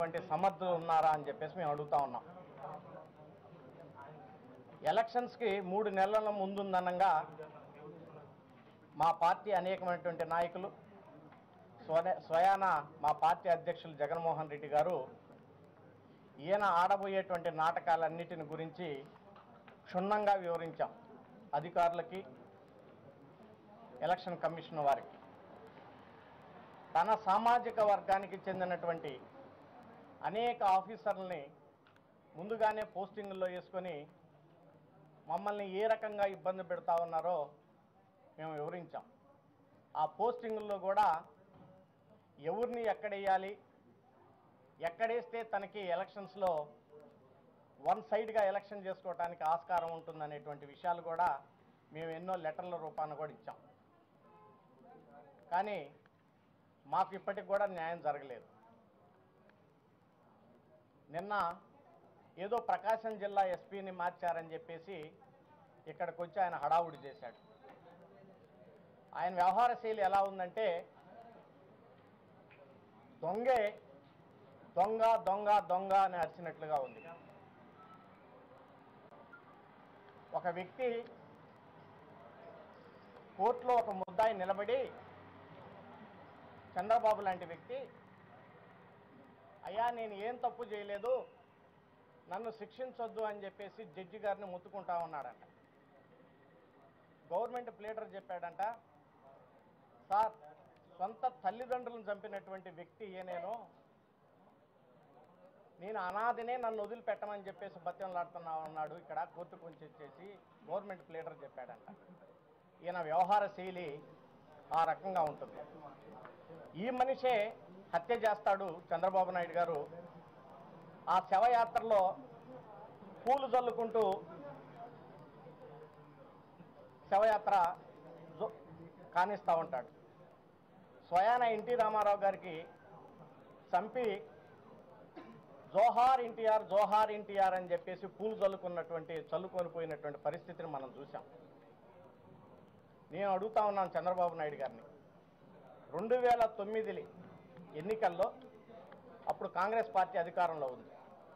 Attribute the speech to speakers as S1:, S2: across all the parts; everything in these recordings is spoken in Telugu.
S1: వంటి సమర్థులు ఉన్నారా అని చెప్పేసి మేము అడుగుతా ఉన్నాం ఎలక్షన్స్కి మూడు నెలల ముందుందనంగా మా పార్టీ అనేకమైనటువంటి నాయకులు స్వయ స్వయాన మా పార్టీ అధ్యక్షులు జగన్మోహన్ రెడ్డి గారు ఈయన ఆడబోయేటువంటి నాటకాలన్నిటిని గురించి క్షుణ్ణంగా వివరించాం అధికారులకి ఎలక్షన్ కమిషన్ వారికి తన సామాజిక వర్గానికి చెందినటువంటి అనేక ఆఫీసర్లని ముందుగానే పోస్టింగుల్లో వేసుకొని మమ్మల్ని ఏ రకంగా ఇబ్బంది పెడతా ఉన్నారో మేము వివరించాం ఆ పోస్టింగుల్లో కూడా ఎవరిని ఎక్కడేయాలి ఎక్కడేస్తే తనకి ఎలక్షన్స్లో వన్ సైడ్గా ఎలక్షన్ చేసుకోవడానికి ఆస్కారం ఉంటుందనేటువంటి విషయాలు కూడా మేము ఎన్నో లెటర్ల రూపాన కూడా ఇచ్చాం కానీ మాకు ఇప్పటికి కూడా న్యాయం జరగలేదు నిన్న ఏదో ప్రకాశం జిల్లా ఎస్పీని మార్చారని చెప్పేసి ఇక్కడికి వచ్చి ఆయన హడావుడి చేశాడు ఆయన వ్యవహార శైలి ఎలా ఉందంటే దొంగే దొంగ దొంగ దొంగ అని అరిచినట్లుగా ఉంది ఒక వ్యక్తి కోర్టులో ఒక ముద్దాయి నిలబడి చంద్రబాబు లాంటి వ్యక్తి అయ్యా నేను ఏం తప్పు చేయలేదు నన్ను శిక్షించొద్దు అని చెప్పేసి జడ్జి గారిని ముత్తుకుంటా ఉన్నాడంట గవర్నమెంట్ ప్లేటర్ చెప్పాడంట సార్ సొంత తల్లిదండ్రులను చంపినటువంటి వ్యక్తి ఏ నేను నేను అనాథనే నన్ను వదిలిపెట్టమని చెప్పేసి బత్యంలాడుతున్నా ఉన్నాడు ఇక్కడ కోర్టుకు వచ్చి వచ్చేసి గవర్నమెంట్ ప్లేటర్ చెప్పాడంట ఈయన వ్యవహార శైలి ఆ రకంగా ఉంటుంది ఈ మనిషే హత్య చేస్తాడు చంద్రబాబు నాయుడు గారు ఆ శవయాత్రలో పూలు చల్లుకుంటూ శవయాత్ర జో- కానిస్తూ ఉంటాడు స్వయాన ఎన్టీ రామారావు గారికి చంపి జోహార్ ఎన్టీఆర్ జోహార్ ఎన్టీఆర్ అని చెప్పేసి పూలు చల్లుకున్నటువంటి చల్లుకొని పోయినటువంటి పరిస్థితిని మనం చూసాం నేను అడుగుతా ఉన్నాను చంద్రబాబు నాయుడు గారిని రెండు వేల తొమ్మిది ఎన్నికల్లో అప్పుడు కాంగ్రెస్ పార్టీ అధికారంలో ఉంది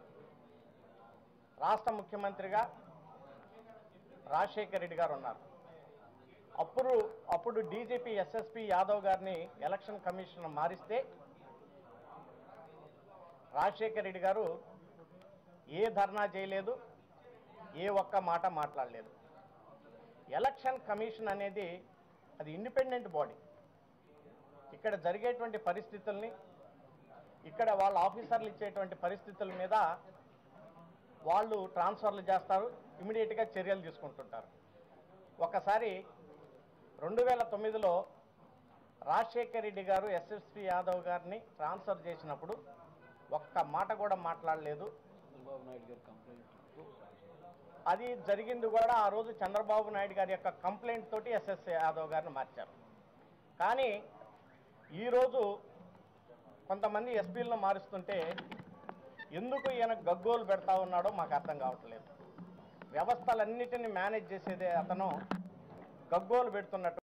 S1: రాష్ట్ర ముఖ్యమంత్రిగా రాజశేఖర్ రెడ్డి గారు ఉన్నారు అప్పుడు అప్పుడు డీజీపీ ఎస్ఎస్పి యాదవ్ గారిని ఎలక్షన్ కమిషన్ మారిస్తే రాజశేఖర్ రెడ్డి గారు ఏ ధర్నా చేయలేదు ఏ ఒక్క మాట మాట్లాడలేదు ఎలక్షన్ కమిషన్ అనేది అది ఇండిపెండెంట్ బాడీ ఇక్కడ జరిగేటువంటి పరిస్థితుల్ని ఇక్కడ వాళ్ళ ఆఫీసర్లు ఇచ్చేటువంటి పరిస్థితుల మీద వాళ్ళు ట్రాన్స్ఫర్లు చేస్తారు ఇమీడియట్గా చర్యలు తీసుకుంటుంటారు ఒకసారి రెండు వేల తొమ్మిదిలో రాజశేఖర్ రెడ్డి గారు ఎస్ఎస్పి యాదవ్ గారిని ట్రాన్స్ఫర్ చేసినప్పుడు ఒక్క మాట కూడా మాట్లాడలేదు
S2: చంద్రబాబు నాయుడు గారి కంప్లైంట్
S1: అది జరిగింది కూడా ఆ రోజు చంద్రబాబు నాయుడు గారి యొక్క కంప్లైంట్ తోటి ఎస్ఎస్ యాదవ్ గారిని మార్చారు కానీ ఈరోజు కొంతమంది ఎస్పీలను మారుస్తుంటే ఎందుకు ఈయన గగ్గోలు పెడతా ఉన్నాడో మాకు అర్థం కావట్లేదు వ్యవస్థలన్నిటిని మేనేజ్ చేసేదే అతను గగ్గోలు పెడుతున్నట్టు